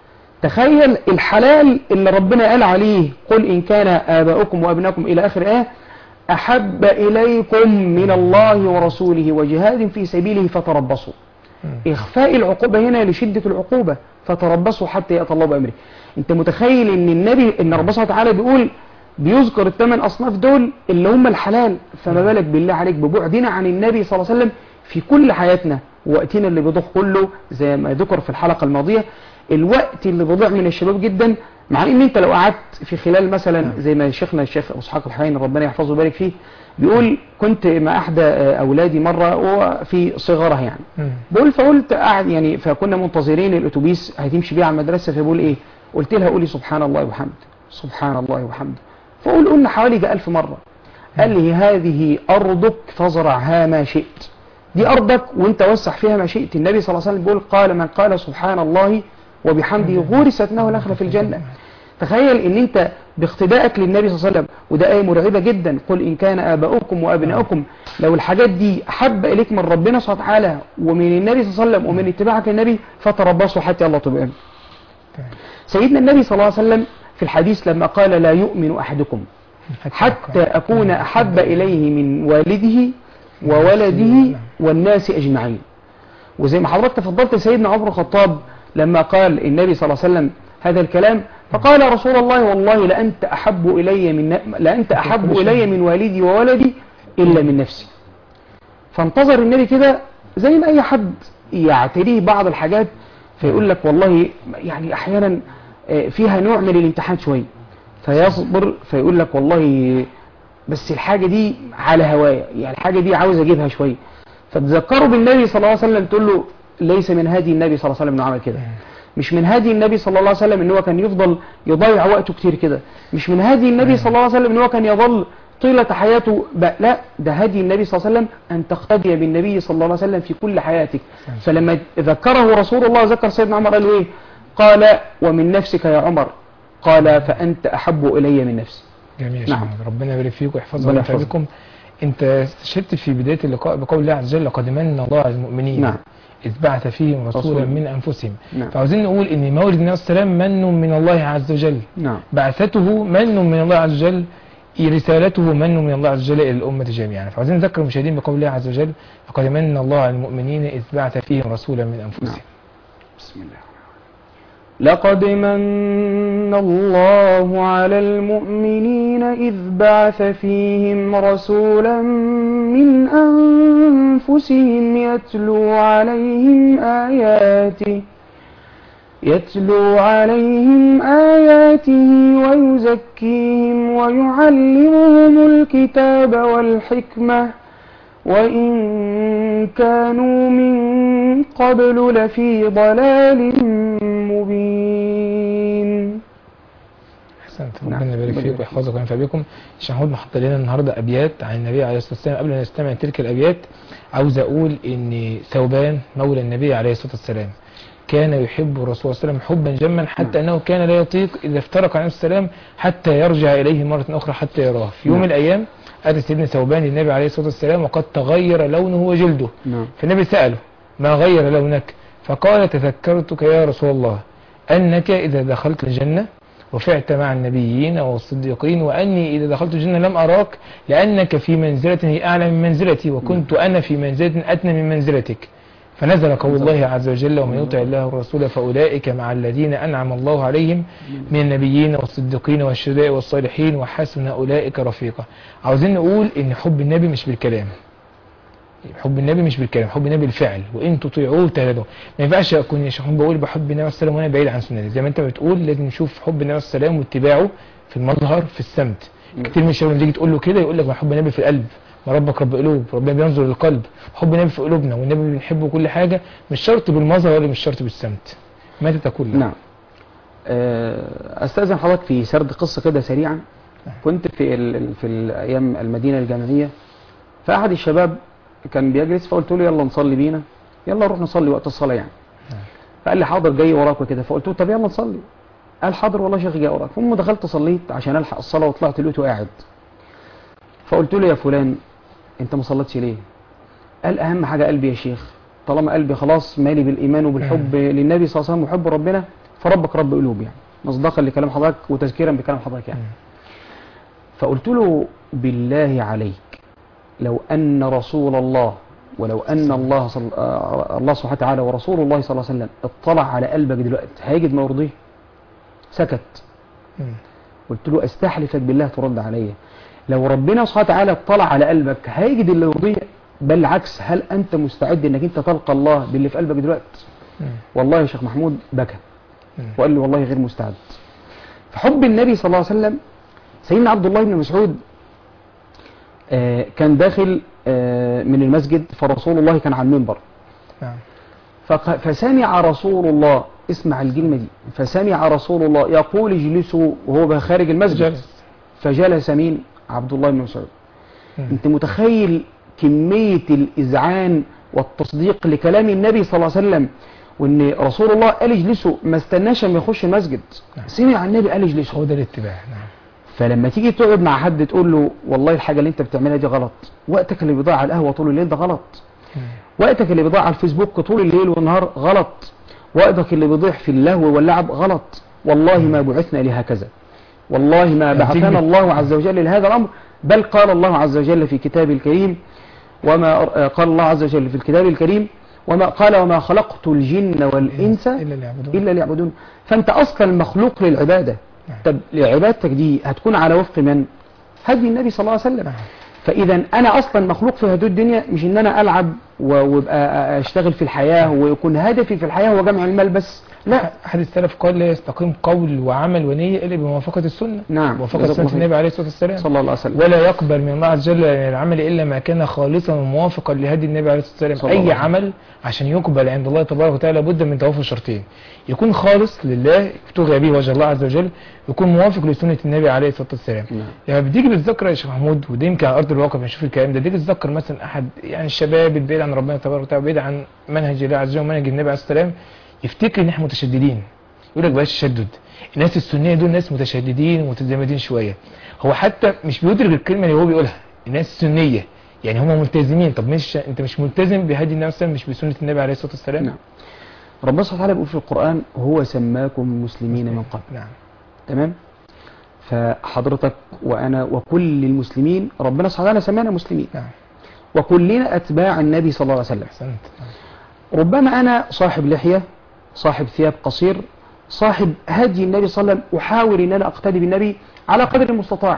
تخيل الحلال اللي ربنا قال عليه قل إن كان آباؤكم وأبناؤكم إلى آخر آية أحب إليكم من الله ورسوله وجهاد في سبيله فتربصوا مم. إخفاء العقوبة هنا لشدة العقوبة فتربصوا حتى يأتي الله بأمره أنت متخيل أن النبي أن ربنا سبحانه وتعالى بيقول بيذكر الثمان أصناف دول اللي هم الحلال فما بالك بالله عليك ببعدنا عن النبي صلى الله عليه وسلم في كل حياتنا وقتنا اللي بيضيع كله زي ما ذكر في الحلقة الماضية الوقت اللي بيضيع من الشباب جدا مع ان انت لو قعدت في خلال مثلا زي ما شيخنا الشيخ ابو اسحاق الحين ربنا يحفظه ويبارك فيه بيقول كنت مع احدى اولادي مره وفي صغره يعني مم. بقول فقلت قاعد يعني فكنا منتظرين الاتوبيس هتمشي بيه على المدرسه فبقول ايه قلت لها قولي سبحان الله وبحمده سبحان الله وبحمده فقول قلنا حوالي جاء ألف مرة قال لي هذه أرضك فازرعها ما شئت دي أرضك وانت وسع فيها ما شئت النبي صلى الله عليه وسلم بيقول قال من قال سبحان الله وبحمده غرست له نخلة في الجنة تخيل ان انت باقتدائك للنبي صلى الله عليه وسلم وده آية مرعبة جدا قل إن كان آباؤكم وأبناؤكم لو الحاجات دي أحب إليك من ربنا سبحانه وتعالى ومن النبي صلى الله عليه وسلم ومن اتباعك للنبي فتربصوا حتى الله تبقى سيدنا النبي صلى الله عليه وسلم في الحديث لما قال لا يؤمن أحدكم حتى أكون أحب إليه من والده وولده والناس أجمعين وزي ما حضرتك تفضلت سيدنا عمر الخطاب لما قال النبي صلى الله عليه وسلم هذا الكلام فقال يا رسول الله والله لأنت أحب إلي من لأنت أحب إلي من والدي وولدي إلا من نفسي فانتظر النبي كده زي ما أي حد يعتريه بعض الحاجات فيقول لك والله يعني أحيانا فيها نوع من الامتحان شوية فيصبر فيقول لك والله بس الحاجة دي على هوايا يعني الحاجة دي عاوز أجيبها شوية فتذكروا بالنبي صلى الله عليه وسلم تقول له ليس من هدي النبي صلى الله عليه وسلم انه عمل كده مش من هدي النبي صلى الله عليه وسلم ان هو كان يفضل يضيع وقته كتير كده مش من هدي النبي صلى الله عليه وسلم ان هو كان يظل طيلة حياته بقى لا ده هدي النبي صلى الله عليه وسلم أن تقتدي بالنبي صلى الله عليه وسلم في كل حياتك فلما ذكره رسول الله ذكر سيدنا عمر قال له ايه قال ومن نفسك يا عمر قال فأنت أحب إلي من نفسي جميل نعم. نعم. ربنا يبارك فيك ويحفظك ربنا وينفع يحفظك. بكم انت استشهدت في بداية اللقاء بقول الله عز وجل لقد من الله على المؤمنين نعم. إذ بعث فيهم رسولا رسولا. من أنفسهم نعم. فعاوزين نقول إن مولد النبي صلى الله عليه وسلم من من الله عز وجل نعم بعثته من من الله عز وجل رسالته من من الله عز وجل إلى الأمة جميعا فعاوزين نذكر المشاهدين بقول الله عز وجل لقد من الله على المؤمنين إذ بعث فيهم رسولا من أنفسهم نعم. بسم الله لقد من الله على المؤمنين إذ بعث فيهم رسولا من أنفسهم يتلو عليهم آياته يتلو عليهم آياته ويزكيهم ويعلمهم الكتاب والحكمة وإن كانوا من قبل لفي ضلال مبين احسنت نعم. ربنا يبارك ربنا فيك ويحفظك وينفع بكم الشيخ محمود محضر لنا النهارده ابيات عن النبي عليه الصلاه والسلام قبل ما نستمع تلك الابيات عاوز اقول ان ثوبان مولى النبي عليه الصلاه والسلام كان يحب الرسول صلى الله عليه وسلم حبا جما حتى انه كان لا يطيق اذا افترق عليه السلام حتى يرجع اليه مره اخرى حتى يراه في يوم نعم. من الايام اتى سيدنا ثوبان للنبي عليه الصلاه والسلام وقد تغير لونه وجلده نعم فالنبي ساله ما غير لونك فقال تذكرتك يا رسول الله أنك إذا دخلت الجنة وفعت مع النبيين والصديقين وأني إذا دخلت الجنة لم أراك لأنك في منزلة هي أعلى من منزلتي وكنت أنا في منزلة أدنى من منزلتك فنزل قول الله عز وجل ومن يطع الله والرسول فأولئك مع الذين أنعم الله عليهم من النبيين والصديقين والشهداء والصالحين وحسن أولئك رفيقا عاوزين نقول إن حب النبي مش بالكلام حب النبي مش بالكلام حب النبي بالفعل وان تطيعوه تهتدوا ما ينفعش اكون يا شيخ محمود بقول بحب النبي صلى الله عليه وسلم وانا بعيد عن سنته زي ما انت بتقول لازم نشوف حب النبي صلى الله عليه وسلم واتباعه في المظهر في السمت كتير من الشباب لما تيجي تقول له كده يقول لك بحب النبي في القلب ما ربك رب قلوب ربنا بينظر للقلب حب النبي في قلوبنا والنبي بنحبه كل حاجه مش شرط بالمظهر ولا مش شرط بالسمت ماذا تقول له؟ نعم آه، استاذن حضرتك في سرد قصه كده سريعا كنت في ال... ال- في الايام المدينه الجامعيه فاحد الشباب كان بيجلس فقلت له يلا نصلي بينا يلا نروح نصلي وقت الصلاه يعني فقال لي حاضر جاي وراك وكده فقلت له طب يلا نصلي قال حاضر والله يا شيخ جاي وراك المهم دخلت صليت عشان الحق الصلاه وطلعت لقيته قاعد فقلت له يا فلان انت ما صليتش ليه قال اهم حاجه قلبي يا شيخ طالما قلبي خلاص مالي بالايمان وبالحب للنبي صلى الله عليه وسلم وحب ربنا فربك رب قلوب يعني مصداقا لكلام حضرتك وتذكيرا بكلام حضرتك يعني فقلت له بالله عليك لو أن رسول الله ولو أن الله صل... آه، الله سبحانه وتعالى ورسول الله صلى الله عليه وسلم اطلع على قلبك دلوقتي هيجد ما يرضيه سكت مم. قلت له استحلفك بالله ترد عليا لو ربنا سبحانه وتعالى اطلع على قلبك هيجد اللي يرضيه بل العكس هل أنت مستعد أنك أنت تلقى الله باللي في قلبك دلوقتي مم. والله يا شيخ محمود بكى مم. وقال لي والله غير مستعد فحب النبي صلى الله عليه وسلم سيدنا عبد الله بن مسعود آه، كان داخل آه، من المسجد فرسول الله كان على المنبر نعم فق- فسمع رسول الله اسمع الكلمة دي فسمع رسول الله يقول اجلسوا وهو خارج المسجد جلس فجلس مين عبد الله بن مسعود مم. انت متخيل كمية الإذعان والتصديق لكلام النبي صلى الله عليه وسلم وان رسول الله قال اجلسوا ما استناش اما يخش المسجد نعم. سمع النبي قال اجلسوا هو ده الاتباع نعم فلما تيجي تقعد مع حد تقول له والله الحاجة اللي انت بتعملها دي غلط وقتك اللي بيضيع على القهوة طول الليل ده غلط مم. وقتك اللي بيضيع على الفيسبوك طول الليل والنهار غلط وقتك اللي بيضيع في اللهو واللعب غلط والله ما بعثنا لهكذا والله ما بعثنا هتيجي- الله عز وجل لهذا الأمر بل قال الله عز وجل في كتابه الكريم وما آه، قال الله عز وجل في الكتاب الكريم وما قال وما خلقت الجن والإنس إلا اللي يعبدون إلا ليعبدون فأنت أصلا مخلوق للعبادة نعم. طب عبادتك دي هتكون على وفق من هدي النبي صلى الله عليه وسلم نعم. فاذا انا اصلا مخلوق في هدوء الدنيا مش ان انا العب و- وابقى اشتغل في الحياه ويكون هدفي في الحياه هو جمع المال بس لا أحد السلف قال لا يستقيم قول وعمل ونية إلا بموافقة السنة نعم موافقة جزاكم سنة الله خير. النبي عليه الصلاة والسلام صلى الله عليه وسلم ولا يقبل من الله عز وجل من العمل إلا ما كان خالصا وموافقا لهدي النبي عليه الصلاة صلى والسلام الله أي عليه عمل عشان يقبل عند الله تبارك وتعالى بد من توافر شرطين يكون خالص لله يبتغي به وجه الله عز وجل يكون موافق لسنة النبي عليه الصلاة والسلام نعم. لما بتيجي بتذكر يا شيخ محمود ودي يمكن على ارض الواقع بنشوف الكلام ده تيجي تتذكر مثلا احد يعني الشباب البعيد عن ربنا تبارك وتعالى بعيد عن منهج الله عز وجل ومنهج النبي عليه الصلاه والسلام يفتكر ان احنا متشددين يقول لك بلاش تشدد الناس السنيه دول ناس متشددين ومتزمتين شويه هو حتى مش بيدرك الكلمه اللي هو بيقولها الناس السنيه يعني هم ملتزمين طب مش انت مش ملتزم بهدي النبي صلى الله عليه وسلم مش بسنه النبي عليه الصلاه والسلام نعم. ربنا سبحانه وتعالى بيقول في القران هو سماكم مسلمين من قبل نعم تمام فحضرتك وانا وكل المسلمين ربنا سبحانه وتعالى سمانا مسلمين نعم وكلنا اتباع النبي صلى الله عليه وسلم احسنت ربما أنا صاحب لحية صاحب ثياب قصير صاحب هدي النبي صلى الله عليه وسلم أحاول أن أنا أقتدي بالنبي على قدر المستطاع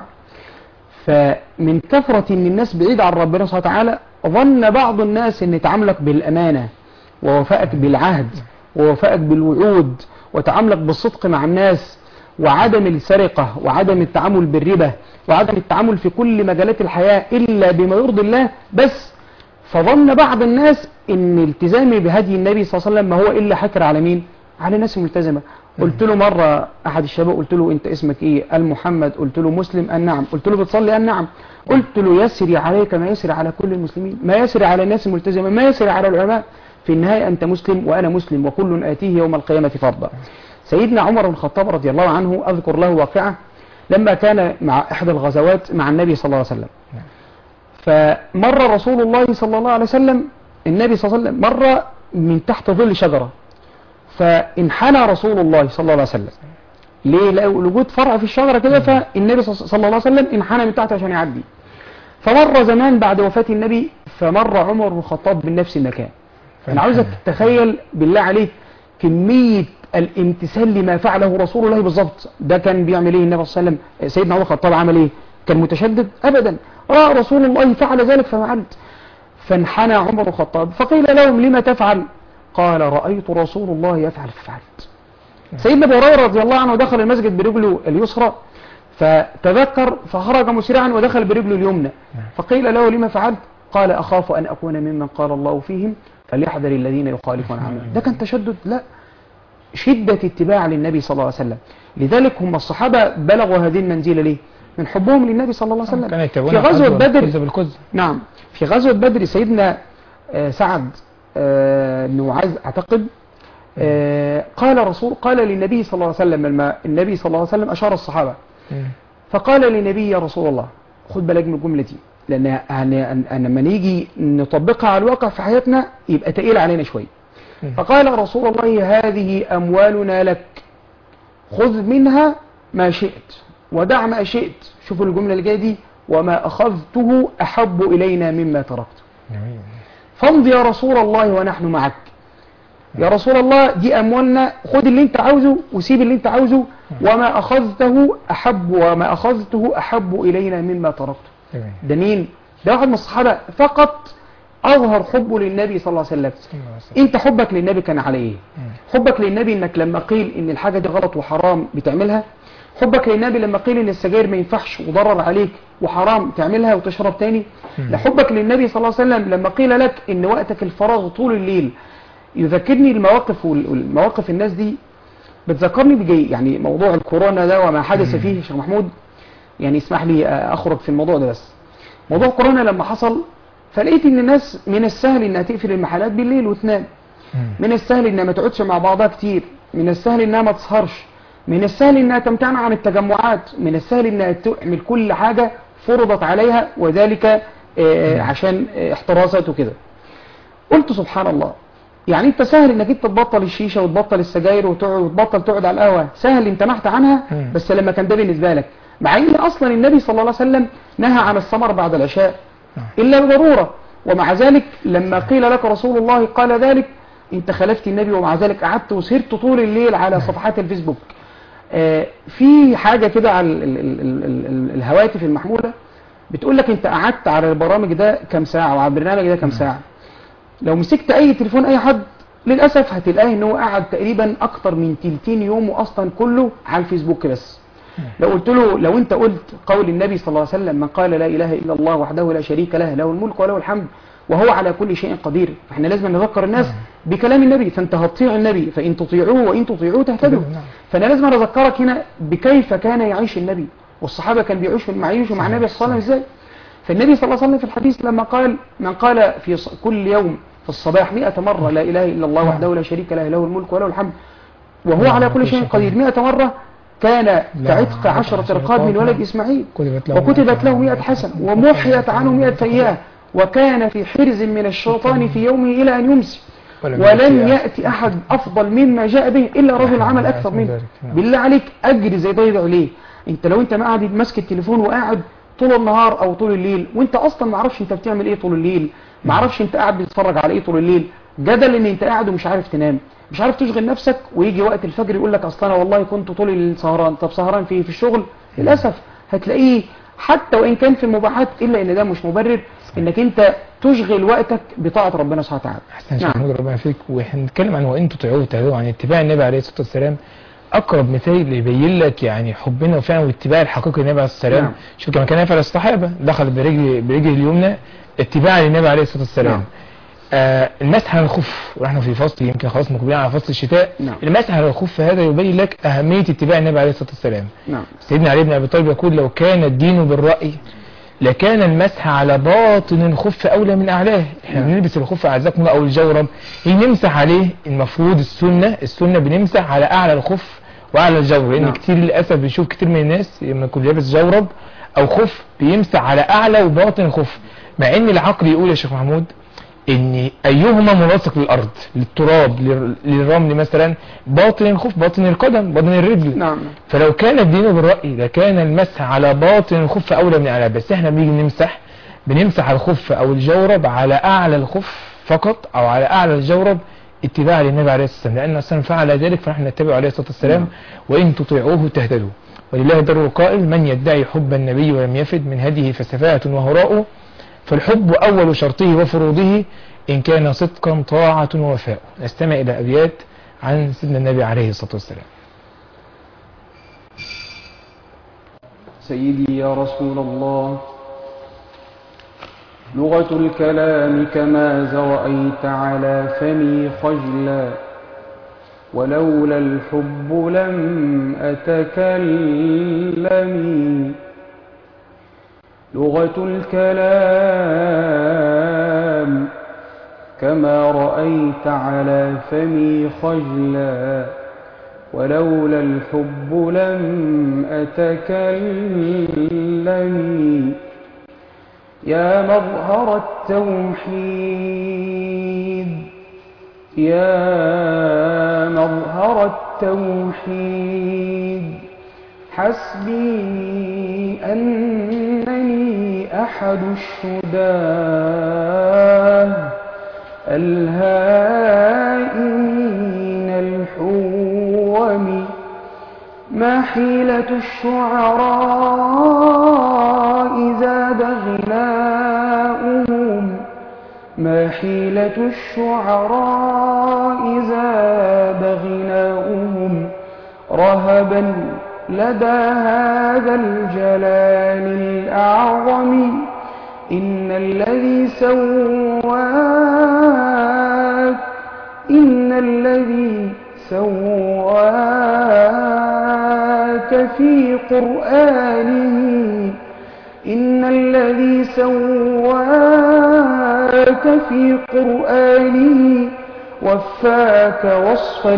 فمن كثرة أن الناس بعيد عن ربنا سبحانه وتعالى ظن بعض الناس أن تعاملك بالأمانة ووفائك بالعهد ووفائك بالوعود وتعاملك بالصدق مع الناس وعدم السرقة وعدم التعامل بالربا وعدم التعامل في كل مجالات الحياة إلا بما يرضي الله بس فظن بعض الناس ان التزامي بهدي النبي صلى الله عليه وسلم ما هو الا حكر على مين على ناس ملتزمه قلت له مره احد الشباب قلت له انت اسمك ايه قال محمد قلت له مسلم قال نعم قلت له بتصلي قال نعم قلت له يسري عليك ما يسري على كل المسلمين ما يسري على الناس الملتزمه ما يسري على العلماء في النهايه انت مسلم وانا مسلم وكل اتيه يوم القيامه فرضا سيدنا عمر بن الخطاب رضي الله عنه اذكر له واقعه لما كان مع احدى الغزوات مع النبي صلى الله عليه وسلم فمر رسول الله صلى الله عليه وسلم النبي صلى الله عليه وسلم مر من تحت ظل شجرة فانحنى رسول الله صلى الله عليه وسلم ليه لقوا وجود فرع في الشجرة كده فالنبي صلى الله عليه وسلم انحنى من تحت عشان يعدي فمر زمان بعد وفاة النبي فمر عمر بن الخطاب بنفس المكان انا عاوزك تتخيل بالله عليك كمية الامتثال لما فعله رسول الله بالظبط ده كان بيعمل ايه النبي صلى الله عليه وسلم سيدنا عمر الخطاب عمل ايه كان متشدد ابدا اه رسول الله فعل ذلك ففعلت فانحنى عمر الخطاب فقيل لهم لما تفعل قال رأيت رسول الله يفعل ففعلت سيدنا ابو هريره رضي الله عنه دخل المسجد برجله اليسرى فتذكر فخرج مسرعا ودخل برجله اليمنى فقيل له لما فعلت قال أخاف أن أكون ممن قال الله فيهم فليحذر الذين يخالفون عنه ده كان تشدد لا شدة اتباع للنبي صلى الله عليه وسلم لذلك هم الصحابة بلغوا هذه المنزلة ليه من حبهم للنبي صلى الله عليه كان وسلم يكتبون في غزوة بدر كذب بالكذب نعم في غزوة بدر سيدنا آه، سعد آه، بن معاذ اعتقد آه، قال رسول قال للنبي صلى الله عليه وسلم لما النبي صلى الله عليه وسلم أشار الصحابة مم. فقال للنبي يا رسول الله خد بالك من الجملة دي لأن يعني أن- أن لما نيجي نطبقها على الواقع في حياتنا يبقى تقيل علينا شوية مم. فقال رسول الله هذه أموالنا لك خذ منها ما شئت ودع ما شئت شوفوا الجملة اللي جاية دي وما أخذته أحب إلينا مما تركت جميل فامضي يا رسول الله ونحن معك يا رسول الله دي أموالنا خد اللي انت عاوزه وسيب اللي انت عاوزه وما أخذته أحب وما أخذته أحب إلينا مما تركته جميل ده مين ده واحد من الصحابة فقط أظهر حبه للنبي صلى الله عليه وسلم صلى الله عليه وسلم. انت حبك للنبي كان على ايه مم. حبك للنبي انك لما قيل ان الحاجة دي غلط وحرام بتعملها حبك للنبي لما قيل ان السجاير ما ينفعش وضرر عليك وحرام تعملها وتشرب تاني مم. لحبك للنبي صلى الله عليه وسلم لما قيل لك ان وقتك الفراغ طول الليل يذكرني المواقف وال- والمواقف الناس دي بتذكرني بجي يعني موضوع الكورونا ده وما حدث مم. فيه شيخ محمود يعني اسمح لي اخرج في الموضوع ده بس موضوع كورونا لما حصل فلقيت ان الناس من السهل انها تقفل المحلات بالليل وتنام مم. من السهل انها ما تقعدش مع بعضها كتير من السهل انها ما تسهرش من السهل انها تمتنع عن التجمعات من السهل انها تعمل كل حاجة فرضت عليها وذلك آه، عشان آه، احترازات وكده قلت سبحان الله يعني انت سهل انك انت تبطل الشيشة وتبطل السجاير وتقعد وتبطل تقعد على القهوة سهل انت نحت عنها مم. بس لما كان ده بالنسبة لك مع ان اصلا النبي صلى الله عليه وسلم نهى عن السمر بعد العشاء نعم. إلا بضرورة ومع ذلك لما قيل لك رسول الله قال ذلك انت خالفت النبي ومع ذلك قعدت وسهرت طول الليل على صفحات الفيسبوك آه، في حاجة كده على ال- ال- ال- ال- ال- الهواتف المحمولة بتقول لك انت قعدت على البرامج ده كام ساعة وعلى البرنامج ده كام ساعة لو مسكت اي تليفون اي حد للأسف هتلاقي ان هو قعد تقريبا اكتر من تلتين يومه اصلا كله على الفيسبوك بس لو قلت له لو انت قلت قول النبي صلى الله عليه وسلم من قال لا اله الا الله وحده لا شريك له له الملك وله الحمد وهو على كل شيء قدير فاحنا لازم نذكر الناس بكلام النبي فانت هتطيع النبي فان تطيعوه وان تطيعوه تهتدوا نعم. فانا لازم اذكرك هنا بكيف كان يعيش النبي والصحابه كان بيعيشوا مع يعيشوا مع النبي صلى الله عليه وسلم ازاي فالنبي صلى الله عليه وسلم في الحديث لما قال من قال في ص- كل يوم في الصباح مئة مرة لا إله إلا الله وحده لا شريك له له الملك وله الحمد وهو على كل شيء قدير مئة مرة كان كعتق عشرة رقاب من ولد إسماعيل كتبت له وكتبت له مئة حسنة ومحيت عنه مئة سيئة وكان في حرز من الشيطان في يومه إلى أن يمسي ولن يأتي أحد أفضل مما جاء به إلا رجل عمل أكثر منه بالله عليك أجري زي ضيض عليه أنت لو أنت ما قاعد ماسك التليفون وقاعد طول النهار أو طول الليل وأنت أصلا ما عرفش أنت بتعمل إيه طول الليل ما عرفش أنت قاعد بتتفرج على إيه طول الليل جدل إن أنت قاعد ومش عارف تنام مش عارف تشغل نفسك ويجي وقت الفجر يقول لك أصلا أنا والله كنت طول الليل سهران طب سهران في إيه؟ في الشغل للأسف هتلاقيه حتى وإن كان في المباحات إلا إن ده مش مبرر إنك أنت تشغل وقتك بطاعة ربنا سبحانه وتعالى احسن شيخ محمود ربنا يفيك واحنا بنتكلم عن وان تطيعوه وتهدوا عن اتباع النبي عليه الصلاه والسلام اقرب مثال يبين لك يعني حبنا وفعلا واتباع الحقيقي للنبي عليه الصلاه والسلام نعم. شوف كما كان يفعل الصحابه دخل برجل برجل اليمنى اتباعا للنبي عليه الصلاه والسلام نعم. آه المسح على الخف ونحن في فصل يمكن خلاص مقبلين على فصل الشتاء نعم. المسح على الخف هذا يبين لك اهميه اتباع النبي عليه الصلاه والسلام نعم سيدنا علي بن ابي طالب يقول لو كان الدين بالراي لكان المسح على باطن الخف اولى من اعلاه احنا نعم. بنلبس الخف اعزكم الله او الجورب هي نمسح عليه المفروض السنه السنه بنمسح على اعلى الخف واعلى الجورب لان نعم. كتير للاسف بنشوف كتير من الناس لما يكون لابس جورب او خف بيمسح على اعلى وباطن الخف مع ان العقل يقول يا شيخ محمود ان ايهما ملاصق للارض للتراب لل- للرمل مثلا باطن الخف باطن القدم باطن الرجل نعم فلو كان الدين بالرأي لكان المسح على باطن الخف أولى من على بس احنا بنيجي نمسح بنمسح الخف أو الجورب على أعلى الخف فقط أو على أعلى الجورب اتباعا للنبي عليه الصلاة والسلام لأن أصلا فعل ذلك فنحن نتبع عليه الصلاة والسلام وإن تطيعوه تهتدوا ولله در القائل من يدعي حب النبي ولم يفد من هديه فسفاهة وهراء فالحب أول شرطه وفروضه إن كان صدقا طاعة ووفاء نستمع إلى أبيات عن سيدنا النبي عليه الصلاة والسلام سيدي يا رسول الله لغة الكلام كما زرأيت على فمي خجلا ولولا الحب لم أتكلم لغة الكلام كما رأيت على فمي خجلا ولولا الحب لم أتكلم يا مظهر التوحيد يا مظهر التوحيد حسبي أنني أحد الشداه الهائمين الحوم ما حيلة الشعراء زاد غناؤهم ما حيلة الشعراء زاد غناؤهم رهبا لدى هذا الجلال الأعظم إن الذي سواك إن الذي سواك في قرآنه إن الذي سواك في قرآنه وفاك وصفا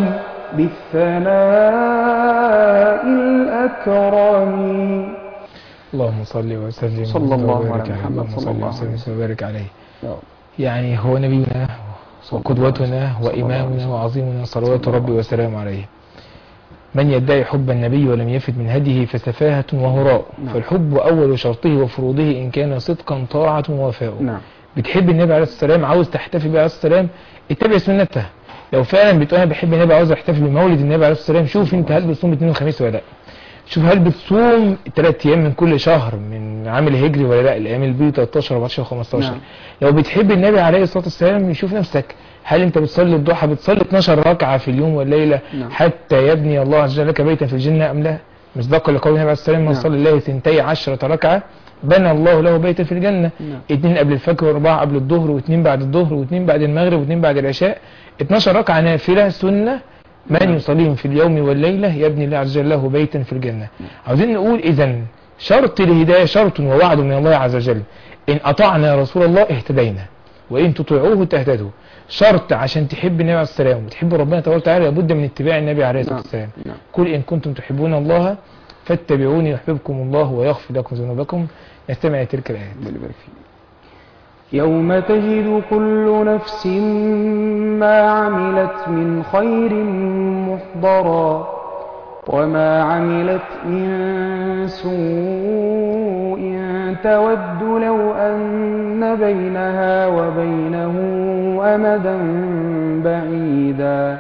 بالثناء الأكرم اللهم صل وسلم صلى الله وبارك على عليه. محمد اللهم صلى صل الله عليه وسلم وسلم. وبارك عليه يا رب. يعني هو نبينا وقدوتنا صلى الله عليه وإمامنا وسلم. وعظيمنا صلوات صلى الله ربي عليه وسلامه عليه من يدعي حب النبي ولم يفد من هديه فسفاهة وهراء نعم. فالحب أول شرطه وفروضه إن كان صدقا طاعة ووفاء نعم بتحب النبي عليه الصلاة والسلام عاوز تحتفي بيه عليه الصلاة والسلام اتبع سنته لو فعلا بتقول انا بحب النبي عاوز احتفل بمولد النبي عليه الصلاة والسلام شوف انت هل بتصوم اثنين وخميس ولا لا شوف هل بتصوم ثلاث ايام من كل شهر من عام الهجري ولا لا الايام البيض 13 14 15 نعم. لو بتحب النبي عليه الصلاة والسلام شوف نفسك هل انت بتصلي الضحى بتصلي 12 ركعة في اليوم والليلة نعم. حتى يبني الله عز وجل لك بيتا في الجنة ام لا مصداقا لقول النبي عليه الصلاة والسلام من نعم. صلى الله ثنتي عشرة ركعة بنى الله له بيتا في الجنة نعم. اتنين قبل الفجر واربعة قبل الظهر واتنين بعد الظهر واتنين بعد المغرب واتنين بعد العشاء 12 ركعة نافلة سنة من نعم. يصليهم في اليوم والليلة يبني الله عز وجل له بيتا في الجنة عاوزين نقول اذا شرط الهداية شرط ووعد من الله عز وجل ان اطعنا يا رسول الله اهتدينا وان تطيعوه تهتدوا شرط عشان تحب النبي عليه الصلاة والسلام وتحب ربنا تبارك وتعالى لابد من اتباع النبي عليه الصلاة نعم. والسلام نعم. قل إن كنتم تحبون الله فاتبعوني يحببكم الله ويغفر لكم ذنوبكم نستمع إلى تلك الآيات ربنا يبارك فيك. يوم تجد كل نفس ما عملت من خير محضرا وما عملت من سوء تود لو أن بينها وبينه أمدا بعيدا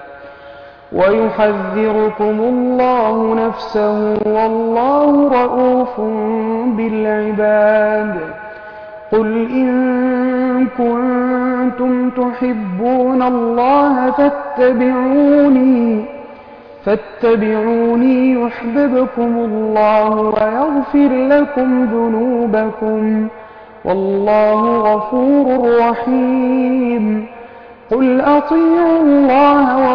ويحذركم الله نفسه والله رؤوف بالعباد قل إن كنتم تحبون الله فاتبعوني فاتبعوني يحببكم الله ويغفر لكم ذنوبكم والله غفور رحيم قل أطيعوا الله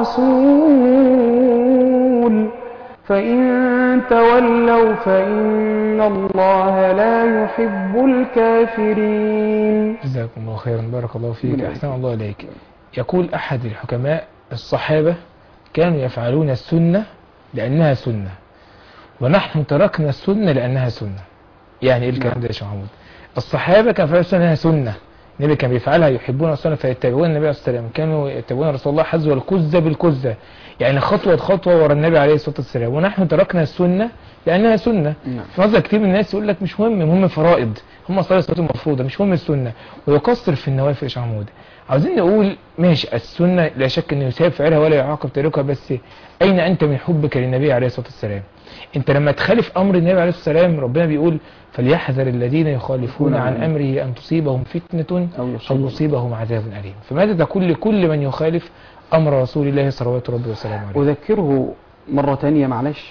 والرسول فإن تولوا فإن الله لا يحب الكافرين جزاكم الله خيرا بارك الله فيك ربنا أحسن يبارك الله إليك يقول أحد الحكماء الصحابة كانوا يفعلون السنة لأنها سنة ونحن تركنا السنة لأنها سنة يعني إيه الكلام نعم. ده يا شيخ محمود الصحابة كانوا يفعلون السنة لأنها سنة النبي كان بيفعلها يحبون السنة فيتبعون النبي عليه الصلاة والسلام كانوا يتبعون رسول الله حذو الكزة بالكزة يعني خطوة خطوة ورا النبي عليه الصلاة والسلام ونحن تركنا السنة لأنها سنة نعم. في نظر كتير من الناس يقول لك مش مهم مهم فرائض هم صلاة الصلاة المفروضة مش مهم السنة ويقصر في النوافل يا عمود عاوزين نقول ماشي السنة لا شك انه يساب فعلها ولا يعاقب تاركها بس اين انت من حبك للنبي عليه الصلاة والسلام انت لما تخالف امر النبي عليه الصلاة والسلام ربنا بيقول فليحذر الذين يخالفون عن امره ان تصيبهم فتنة أو او يصيبهم. يصيبهم عذاب اليم فماذا تقول لكل من يخالف امر رسول الله صلوات ربي وسلامه عليه أذكره مرة تانية معلش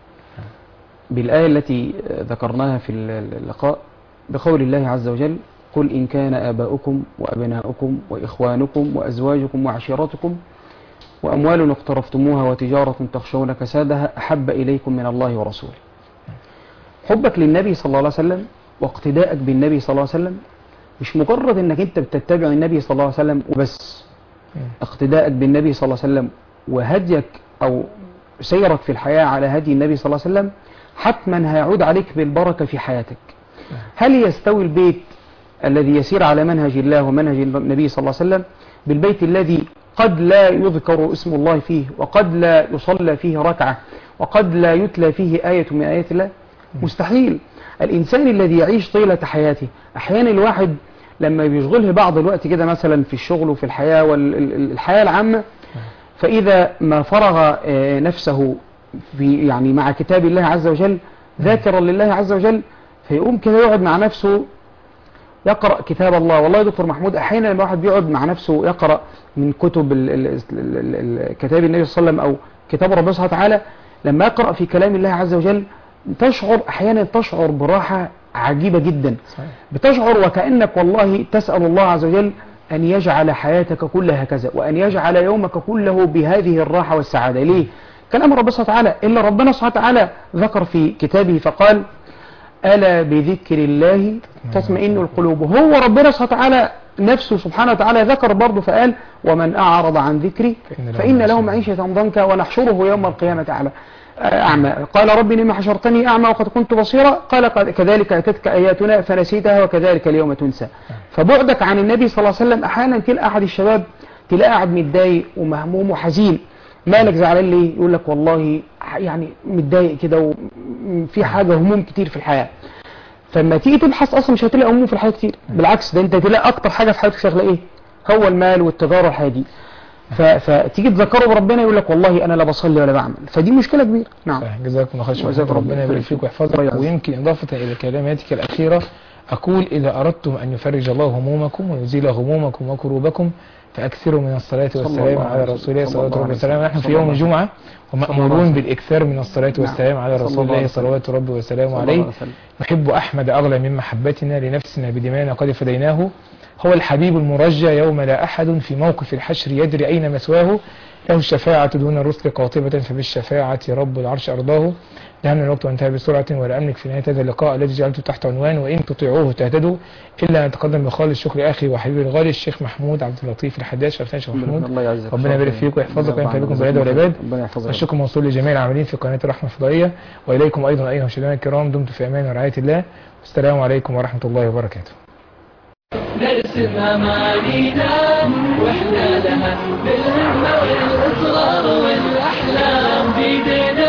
بالآية التي ذكرناها في اللقاء بقول الله عز وجل قل إن كان آباؤكم وأبناؤكم وإخوانكم وأزواجكم وعشيرتكم وأموال اقترفتموها وتجارة تخشون كسادها أحب إليكم من الله ورسوله حبك للنبي صلى الله عليه وسلم واقتدائك بالنبي صلى الله عليه وسلم مش مجرد انك انت بتتبع النبي صلى الله عليه وسلم وبس اقتدائك بالنبي صلى الله عليه وسلم وهديك او سيرك في الحياة على هدي النبي صلى الله عليه وسلم حتما هيعود عليك بالبركة في حياتك هل يستوي البيت الذي يسير على منهج الله ومنهج النبي صلى الله عليه وسلم بالبيت الذي قد لا يذكر اسم الله فيه وقد لا يصلى فيه ركعة وقد لا يتلى فيه آية من آيات الله مستحيل الإنسان الذي يعيش طيلة حياته أحيانا الواحد لما بيشغله بعض الوقت كده مثلا في الشغل وفي الحياة والحياة العامة فإذا ما فرغ آه، نفسه في يعني مع كتاب الله عز وجل ذاكرا لله عز وجل فيقوم كده يقعد مع نفسه يقرأ كتاب الله والله يا دكتور محمود أحيانا لما واحد بيقعد مع نفسه يقرأ من كتب ال ال ال ال ال كتاب النبي صلى الله عليه وسلم أو كتاب ربنا سبحانه وتعالى لما يقرأ في كلام الله عز وجل تشعر أحيانا تشعر براحة عجيبة جدا صحيح. بتشعر وكأنك والله تسأل الله عز وجل أن يجعل حياتك كلها كذا وأن يجعل يومك كله بهذه الراحة والسعادة ليه؟ كلام ربنا سبحانه وتعالى إلا ربنا سبحانه وتعالى ذكر في كتابه فقال ألا بذكر الله تطمئن القلوب هو ربنا سبحانه وتعالى نفسه سبحانه وتعالى ذكر برضه فقال ومن أعرض عن ذكري فإن له فإن له معيشة معيشة ضنكا ونحشره يوم القيامة أعلى أعمى قال رب لما حشرتني أعمى وقد كنت بصيرا قال قد- كذلك أتتك آياتنا فنسيتها وكذلك اليوم تنسى فبعدك عن النبي صلى الله عليه وسلم أحيانا تلقى أحد الشباب تلاقيه قاعد متضايق ومهموم وحزين مالك زعلان ليه يقول لك والله يعني متضايق كده وفي حاجة هموم كتير في الحياة فلما تيجي تبحث اصلا مش هتلاقي هموم في الحياه كتير بالعكس ده انت تلاقي اكتر حاجه في حياتك شغله ايه هو المال والتجاره والحياه دي ف... فتيجي تذكره بربنا يقول لك والله انا لا بصلي ولا بعمل فدي مشكله كبيره نعم صحيح. جزاكم الله خير وجزاكم شكرا. الله ربنا خير. يبارك فيك الله ويحفظك يعزك. ويمكن إضافة إلى كلماتك الأخيرة أقول إذا أردتم أن يفرج الله همومكم ويزيل همومكم وكروبكم فأكثروا من الصلاة صلى والسلام الله على عليه رسول الله وسلم. صلى الله عليه وسلم نحن في صلى يوم الله عليه الجمعة صلى الله عليه ومأمورون وسلم. بالإكثار من الصلاة نعم. والسلام على صلى رسول الله عليه الله وسلم. صلوات ربي وسلامه صلى الله عليه عليه وسلم. نحب أحمد أغلى من محبتنا لنفسنا بدمائنا قد فديناه هو الحبيب المرجى يوم لا أحد في موقف الحشر يدري أين مسواه له الشفاعة دون الرسل قاطبة فبالشفاعة رب العرش أرضاه لأن الوقت انتهى بسرعة ولا أملك في نهاية هذا اللقاء الذي جعلته تحت عنوان وإن تطيعوه تهتدوا إلا أن أتقدم بخالص شكر أخي وحبيبي الغالي الشيخ محمود عبد اللطيف الحداد شرفتين شيخ محمود الله يعزك ربنا يبارك فيك ويحفظك وينفع بكم بالعيد والعباد ربنا يحفظك الشكر موصول لجميع العاملين في قناة الرحمة الفضائية وإليكم أيضا أيها المشاهدين الكرام دمتم في أمان ورعاية الله والسلام عليكم ورحمة الله وبركاته نرسم أمانينا وإحنا لها بالهمة والإصرار والأحلام بيدنا